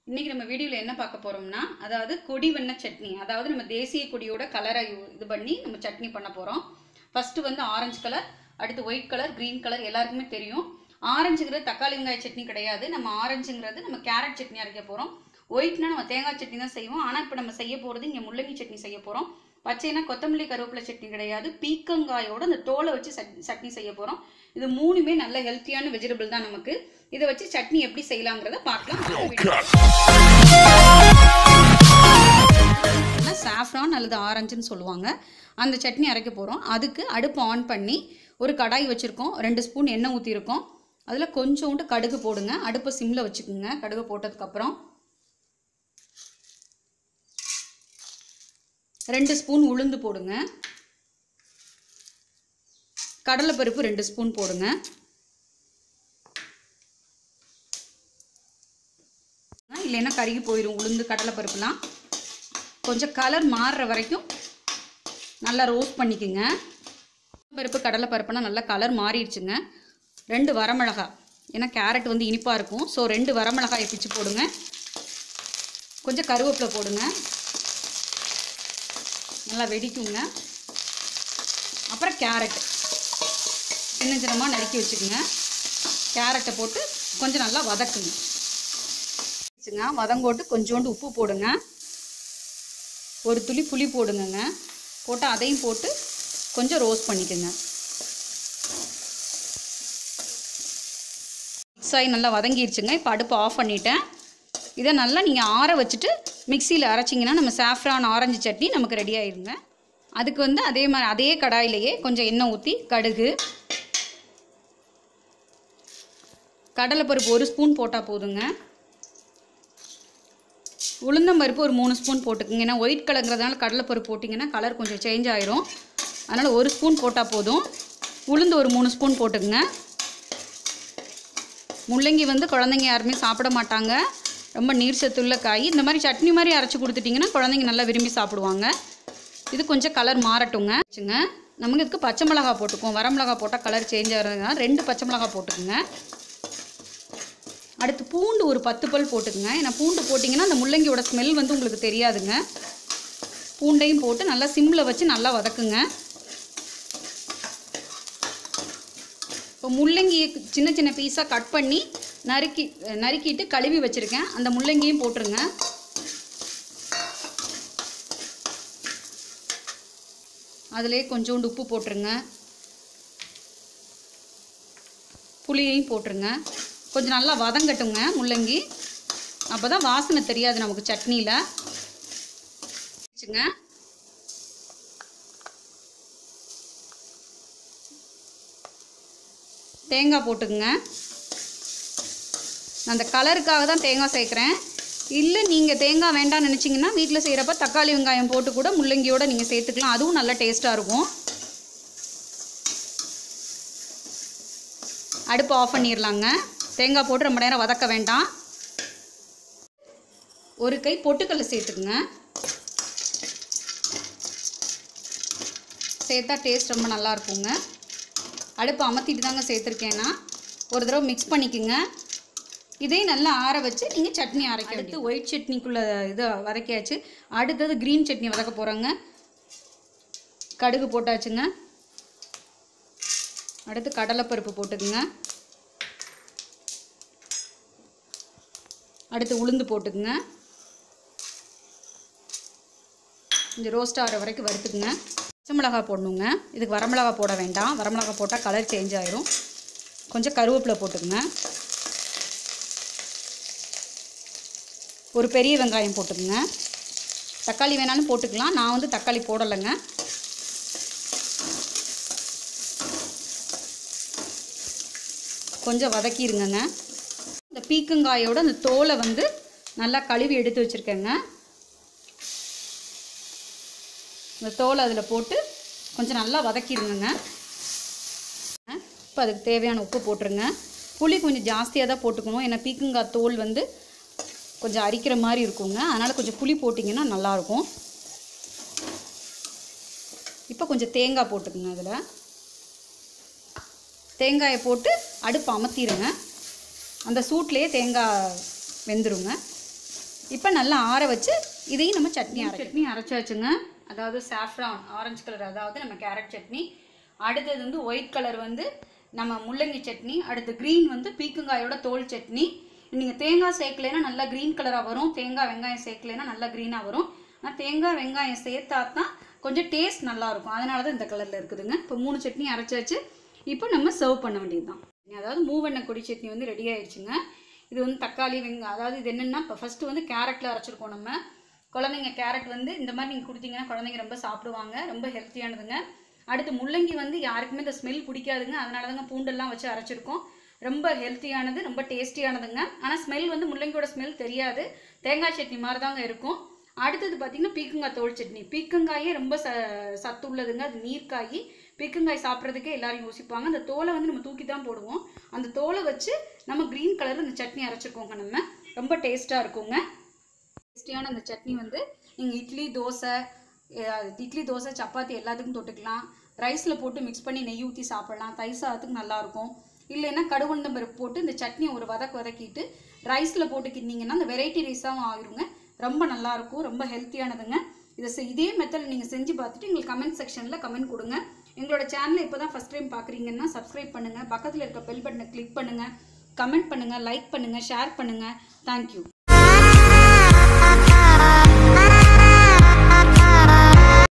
இன்னைக்கு நம்ம வீடியோவில் என்ன பார்க்க போறோம்னா அதாவது கொடி வண்ண சட்னி அதாவது நம்ம தேசிய கொடியோட கலரை இது பண்ணி நம்ம சட்னி பண்ண போறோம் ஃபர்ஸ்ட் வந்து ஆரஞ்சு கலர் அடுத்து ஒயிட் கலர் green கலர் எல்லாருக்குமே தெரியும் ஆரஞ்சுங்கிறது தக்காளி வெங்காய சட்னி கிடையாது நம்ம ஆரஞ்சுங்கிறது நம்ம கேரட் சட்னி அரைக்க போறோம் ஒயிட்னா நம்ம தேங்காய் சட்னி தான் செய்வோம் ஆனால் இப்போ நம்ம செய்ய போகிறது இங்கே முள்ளங்கி சட்னி செய்ய போகிறோம் பச்சைனா கொத்தமல்லி கருவேப்பிலை சட்னி கிடையாது பீக்கங்காயோட அந்த தோலை வச்சு சட் சட்னி செய்ய போகிறோம் இது மூணுமே நல்ல ஹெல்த்தியான வெஜிடபிள் தான் நமக்கு இதை வச்சு சட்னி எப்படி செய்யலாங்கிறத பார்க்கலாம் சாஃப்ரான் அல்லது ஆரஞ்சுன்னு சொல்லுவாங்க அந்த சட்னி அரைக்க போகிறோம் அதுக்கு அடுப்பு ஆன் பண்ணி ஒரு கடாய் வச்சுருக்கோம் ரெண்டு ஸ்பூன் எண்ணெய் ஊற்றிருக்கோம் அதில் கொஞ்சோண்டு கடுகு போடுங்க அடுப்பை சிம்மில் வச்சுக்கோங்க கடுகு போட்டதுக்கப்புறம் ரெண்டு ஸ்பூன் உளுந்து போடுங்க கடலைப்பருப்பு ரெண்டு ஸ்பூன் போடுங்க இல்லைன்னா கருகி போயிடும் உளுந்து கடலைப்பருப்புலாம் கொஞ்சம் கலர் மாறுற வரைக்கும் நல்லா ரோஸ்ட் பண்ணிக்கோங்க பருப்பு கடலை பருப்புனா நல்லா கலர் மாறிடுச்சுங்க ரெண்டு வரமிளகா ஏன்னா கேரட் வந்து இனிப்பாக இருக்கும் ஸோ ரெண்டு வரமிளகாயை பிச்சு போடுங்க கொஞ்சம் கருவேப்பிலை போடுங்க நல்லா வெடிக்குங்க அப்புறம் கேரட் சின்ன சின்னமாக நறுக்கி வச்சுக்கோங்க கேரட்டை போட்டு கொஞ்சம் நல்லா வதக்குங்க வச்சுங்க வதங்கோட்டு கொஞ்சோண்டு உப்பு போடுங்க ஒரு துளி புளி போடுங்கங்க போட்டு அதையும் போட்டு கொஞ்சம் ரோஸ்ட் பண்ணிக்கோங்க மிக்ஸ் ஆகி நல்லா வதங்கிருச்சுங்க இப்போ அடுப்பு ஆஃப் பண்ணிட்டேன் இதை நல்லா நீங்கள் ஆற வச்சுட்டு மிக்சியில் அரைச்சிங்கன்னா நம்ம சாஃப்ரான் ஆரஞ்சு சட்னி நமக்கு ரெடி ஆயிருங்க அதுக்கு வந்து அதே மாதிரி அதே கடாயிலேயே கொஞ்சம் எண்ணெய் ஊற்றி கடுகு கடலைப்பருப்பு ஒரு ஸ்பூன் போட்டால் போதுங்க உளுந்தம்பருப்பு ஒரு மூணு ஸ்பூன் போட்டுக்குங்க ஏன்னா ஒயிட் கலருங்கிறதுனால கடலைப்பருப்பு போட்டிங்கன்னா கலர் கொஞ்சம் சேஞ்ச் ஆயிரும் அதனால் ஒரு ஸ்பூன் போட்டால் போதும் உளுந்து ஒரு மூணு ஸ்பூன் போட்டுக்குங்க முள்ளங்கி வந்து குழந்தைங்க யாருமே சாப்பிட மாட்டாங்க ரொம்ப நீர் சத்துள்ள காய் இந்த மாதிரி சட்னி மாதிரி அரைச்சி கொடுத்துட்டிங்கன்னா குழந்தைங்க நல்லா விரும்பி சாப்பிடுவாங்க இது கொஞ்சம் கலர் மாறட்டுங்க வச்சுங்க நமக்கு இதுக்கு பச்சை மிளகா போட்டுக்குவோம் வரமிளகா போட்டால் கலர் சேஞ்ச் ஆகிறதுனால ரெண்டு பச்சை மிளகா போட்டுக்குங்க அடுத்து பூண்டு ஒரு பத்து பல் போட்டுக்குங்க ஏன்னா பூண்டு போட்டிங்கன்னா அந்த முள்ளங்கியோட ஸ்மெல் வந்து உங்களுக்கு தெரியாதுங்க பூண்டையும் போட்டு நல்லா சிம்மில் வச்சு நல்லா வதக்குங்க இப்போ முள்ளங்கியை சின்ன சின்ன பீஸாக கட் பண்ணி நறுக்கி நறுக்கிட்டு கழுவி வச்சுருக்கேன் அந்த முள்ளங்கியும் போட்டுருங்க அதிலே கொஞ்சோண்டு உப்பு போட்டுருங்க புளியையும் போட்டுருங்க கொஞ்சம் நல்லா வதங்கட்டுங்க முள்ளங்கி அப்போ தான் வாசனை தெரியாது நமக்கு சட்னியில் வச்சுங்க தேங்காய் போட்டுக்குங்க நான் அந்த கலருக்காக தான் தேங்காய் சேர்க்குறேன் இல்லை நீங்கள் தேங்காய் வேண்டாம்னு நினச்சிங்கன்னா வீட்டில் செய்கிறப்ப தக்காளி வெங்காயம் போட்டு கூட முள்ளங்கியோட நீங்கள் சேர்த்துக்கலாம் அதுவும் நல்ல டேஸ்ட்டாக இருக்கும் அடுப்பு ஆஃப் பண்ணிடலாங்க தேங்காய் போட்டு ரொம்ப நேரம் வதக்க வேண்டாம் ஒரு கை பொட்டுக்கடலை சேர்த்துக்குங்க சேர்த்தா டேஸ்ட் ரொம்ப நல்லா இருக்குங்க அடுப்பு அமர்த்திட்டு தாங்க சேர்த்துருக்கேன்னா ஒரு தடவை மிக்ஸ் பண்ணிக்கோங்க இதையும் நல்லா ஆற வச்சு நீங்கள் சட்னி அரைக்க அடுத்து ஒயிட் சட்னிக்குள்ளே இது வதக்கியாச்சு அடுத்தது க்ரீன் சட்னி வதக்க போகிறோங்க கடுகு போட்டாச்சுங்க அடுத்து கடலைப்பருப்பு போட்டுக்குங்க அடுத்து உளுந்து போட்டுக்குங்க கொஞ்சம் ரோஸ்ட் ஆகிற வரைக்கும் வறுத்துக்குங்க பச்சை மிளகா போடணுங்க இதுக்கு வரமிளகா போட வேண்டாம் வரமிளகா போட்டால் கலர் சேஞ்ச் ஆயிரும் கொஞ்சம் கருவேப்பிலை போட்டுக்குங்க ஒரு பெரிய வெங்காயம் போட்டுக்குங்க தக்காளி வேணாலும் போட்டுக்கலாம் நான் வந்து தக்காளி போடலைங்க கொஞ்சம் வதக்கிடுங்கங்க இந்த பீக்கங்காயோட அந்த தோலை வந்து நல்லா கழுவி எடுத்து வச்சுருக்கேங்க இந்த தோலை அதில் போட்டு கொஞ்சம் நல்லா வதக்கிடுங்கங்க இப்போ அதுக்கு தேவையான உப்பு போட்டுருங்க புளி கொஞ்சம் ஜாஸ்தியாக தான் போட்டுக்கணும் ஏன்னா பீக்கங்காய் தோல் வந்து கொஞ்சம் அரிக்கிற மாதிரி இருக்குங்க அதனால் கொஞ்சம் புளி போட்டிங்கன்னா நல்லாயிருக்கும் இப்போ கொஞ்சம் தேங்காய் போட்டுக்குங்க அதில் தேங்காயை போட்டு அடுப்பு அமர்த்திடுங்க அந்த சூட்லேயே தேங்காய் வெந்துருங்க இப்போ நல்லா ஆற வச்சு இதையும் நம்ம சட்னி சட்னி அரைச்சாச்சுங்க அதாவது சாஃப்ரான் ஆரஞ்சு கலர் அதாவது நம்ம கேரட் சட்னி அடுத்தது வந்து ஒயிட் கலர் வந்து நம்ம முள்ளங்கி சட்னி அடுத்து க்ரீன் வந்து பீக்கங்காயோட தோல் சட்னி நீங்கள் தேங்காய் சேர்க்கலைன்னா நல்லா க்ரீன் கலராக வரும் தேங்காய் வெங்காயம் சேர்க்கலைன்னா நல்லா க்ரீனாக வரும் ஆனால் தேங்காய் வெங்காயம் சேர்த்தா தான் கொஞ்சம் டேஸ்ட் நல்லா இருக்கும் அதனால தான் இந்த கலரில் இருக்குதுங்க இப்போ மூணு சட்னி அரைச்சாச்சு இப்போ நம்ம சர்வ் பண்ண வேண்டியது தான் அதாவது மூவெண்ணெய் கொடி சட்னி வந்து ரெடி ஆயிடுச்சுங்க இது வந்து தக்காளி வெங்காயம் அதாவது இது என்னென்னா இப்போ ஃபஸ்ட்டு வந்து கேரட்டில் அரைச்சிருக்கோம் நம்ம குழந்தைங்க கேரட் வந்து இந்த மாதிரி நீங்கள் கொடுத்தீங்கன்னா குழந்தைங்க ரொம்ப சாப்பிடுவாங்க ரொம்ப ஹெல்த்தியானதுங்க அடுத்து முள்ளங்கி வந்து யாருக்குமே இந்த ஸ்மெல் பிடிக்காதுங்க அதனால தாங்க பூண்டெல்லாம் வச்சு அரைச்சிருக்கோம் ரொம்ப ஹெல்த்தியானது ரொம்ப டேஸ்டியானதுங்க ஆனால் ஸ்மெல் வந்து முள்ளங்கியோட ஸ்மெல் தெரியாது தேங்காய் சட்னி மாதிரி தாங்க இருக்கும் அடுத்தது பார்த்தீங்கன்னா பீக்கங்காய் தோல் சட்னி பீக்கங்காயே ரொம்ப ச சத்து உள்ளதுங்க அது நீர்க்காய் பீக்கங்காய் சாப்பிட்றதுக்கே எல்லாரும் யோசிப்பாங்க அந்த தோலை வந்து நம்ம தூக்கி தான் போடுவோம் அந்த தோலை வச்சு நம்ம க்ரீன் கலரில் இந்த சட்னி அரைச்சிருக்கோங்க நம்ம ரொம்ப டேஸ்ட்டாக இருக்குங்க டேஸ்டியான அந்த சட்னி வந்து நீங்கள் இட்லி தோசை அஹ் இட்லி தோசை சப்பாத்தி எல்லாத்துக்கும் தொட்டுக்கலாம் ரைஸில் போட்டு மிக்ஸ் பண்ணி நெய் ஊற்றி சாப்பிடலாம் தயிர் சாதத்துக்கு நல்லாயிருக்கும் இல்லைன்னா கடுகுண்டம் பருப்பு போட்டு இந்த சட்னியை ஒரு வதக்கு வதக்கிட்டு ரைஸில் போட்டு கிண்டிங்கன்னா அந்த வெரைட்டி ரைஸாகவும் ஆகிருங்க ரொம்ப நல்லாயிருக்கும் ரொம்ப ஹெல்த்தியானதுங்க இதை செ- இதே மெத்தட் நீங்கள் செஞ்சு பார்த்துட்டு எங்களுக்கு கமெண்ட் செக்ஷனில் கமெண்ட் கொடுங்க எங்களோட சேனலை இப்போ தான் ஃபஸ்ட் டைம் பார்க்குறீங்கன்னா சப்ஸ்கிரைப் பண்ணுங்கள் பக்கத்தில் இருக்க பெல் பட்டனை கிளிக் பண்ணுங்கள் கமெண்ட் பண்ணுங்கள் லைக் பண்ணுங்கள் ஷேர் பண்ணுங்கள் தேங்க்யூ